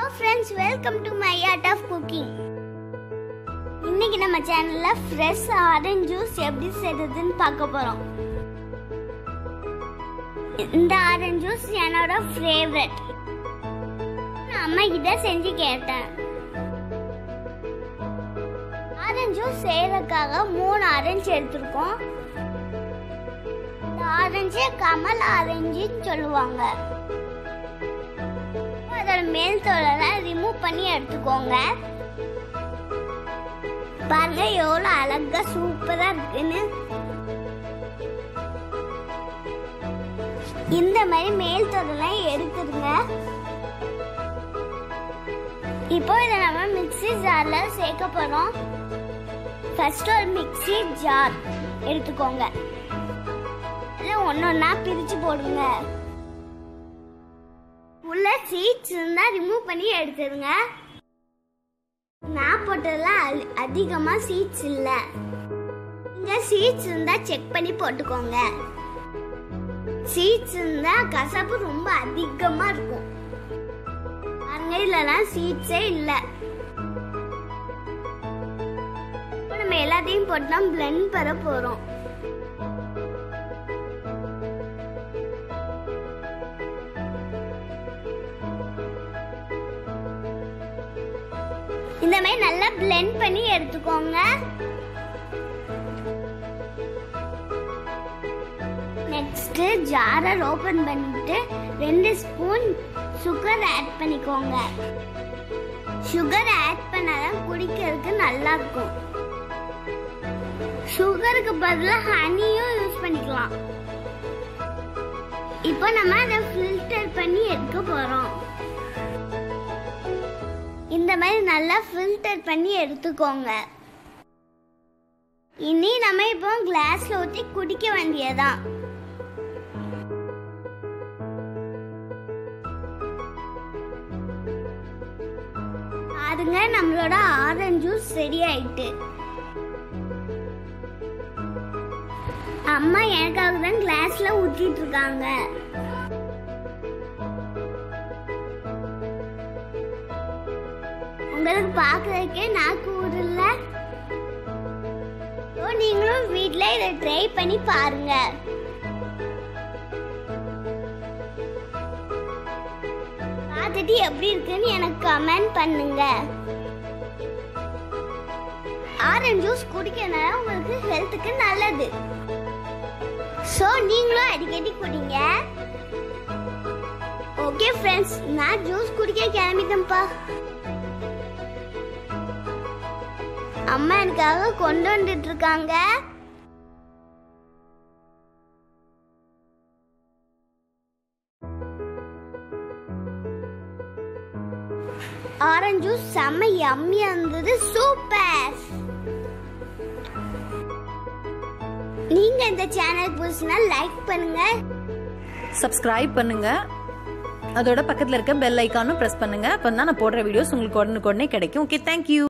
friends welcome to my art of cooking இன்னைக்கு நம்ம சேனல்ல ஃப்ரெஷ் ஆரஞ்சு ஜூஸ் எப்படி செய்யறதுன்னு பார்க்க போறோம் இந்த ஆரஞ்சு ஜூஸ் என்னோட ஃபேவரட் நான் அம்மா கிட்ட செஞ்சு கேட்டேன் ஆரஞ்சு ஜூஸ் செய்யறதுக்காக மூணு ஆரஞ்சு எடுத்திருக்கோம் இந்த ஆரஞ்சு கமல் ஆரஞ்சுன்னு சொல்லுவாங்க அதோட மேல் தோலெல்லாம் ரிமூவ் பண்ணி எடுத்துக்கோங்க பாருங்க எவ்வளோ அழகா சூப்பரா இருக்குன்னு இந்த மாதிரி மேல் தோலெல்லாம் எடுத்துருங்க இப்போ இதை நம்ம மிக்ஸி ஜார்ல சேர்க்க போறோம் ஃபர்ஸ்ட் ஒரு மிக்ஸி ஜார் எடுத்துக்கோங்க இல்லை ஒன்று ஒன்றா பிரித்து போடுங்க உள்ள சீட்ஸ் இருந்தா ரிமூவ் பண்ணி எடுத்துருங்க நான் போட்டதெல்லாம் அ- அதிகமா சீட்ஸ் இல்ல இங்க சீட்ஸ் இருந்தா செக் பண்ணி போட்டுக்கோங்க சீட்ஸ் இருந்தா கசப்பு ரொம்ப அதிகமா இருக்கும் பாருங்க இதுலலாம் சீட்ஸே இல்ல இப்போ நம்ம எல்லாத்தையும் போட்டு பிளெண்ட் பண்ண போறோம் இந்த மாதிரி நல்லா blend பண்ணி எடுத்துக்கோங்க நெக்ஸ்ட் ஜாரை ஓபன் பண்ணிட்டு ரெண்டு ஸ்பூன் சுகர் ஆட் பண்ணிக்கோங்க சுகர் ஆட் பண்ணாதான் குடிக்கிறதுக்கு நல்லா இருக்கும் சுகருக்கு பதிலாக ஹனியும் யூஸ் பண்ணிக்கலாம் இப்போ நம்ம அதை ஃபில்டர் பண்ணி எடுக்க போறோம் இந்த மாதிரி நல்லா ஃபில்டர் பண்ணி எடுத்துக்கோங்க இனி நம்ம இப்போ கிளாஸ்ல ஊத்தி குடிக்க வேண்டியதான் பாருங்க நம்மளோட ஆரஞ்சு ஜூஸ் ரெடி ஆயிட்டு அம்மா எனக்காக தான் கிளாஸ்ல ஊத்திட்டு இருக்காங்க உங்களுக்கு பார்க்கறதுக்கே நாக்கு ஊறல ஸோ நீங்களும் வீட்டில் இதை ட்ரை பண்ணி பாருங்க பார்த்துட்டு எப்படி இருக்குன்னு எனக்கு கமெண்ட் பண்ணுங்க ஆரஞ்சு ஜூஸ் குடிக்கிறதுனால உங்களுக்கு ஹெல்த்துக்கு நல்லது ஸோ நீங்களும் அடிக்கடி குடிங்க ஓகே ஃப்ரெண்ட்ஸ் நான் ஜூஸ் குடிக்க கிளம்பிட்டேன்ப்பா அம்மா எனக்காக கொண்டு வந்துட்டு இருக்காங்க ஆரஞ்சு ஜூஸ் செம்ம யம்மியா இருந்தது சூப்பர் நீங்க இந்த சேனல் புதுசுனா லைக் பண்ணுங்க சப்ஸ்கிரைப் பண்ணுங்க அதோட பக்கத்தில் இருக்க பெல் ஐக்கானும் ப்ரெஸ் பண்ணுங்க அப்போ தான் நான் போடுற வீடியோஸ் உங்களுக்கு உடனுக்குடனே கிடைக்கும் ஓகே தேங்க்யூ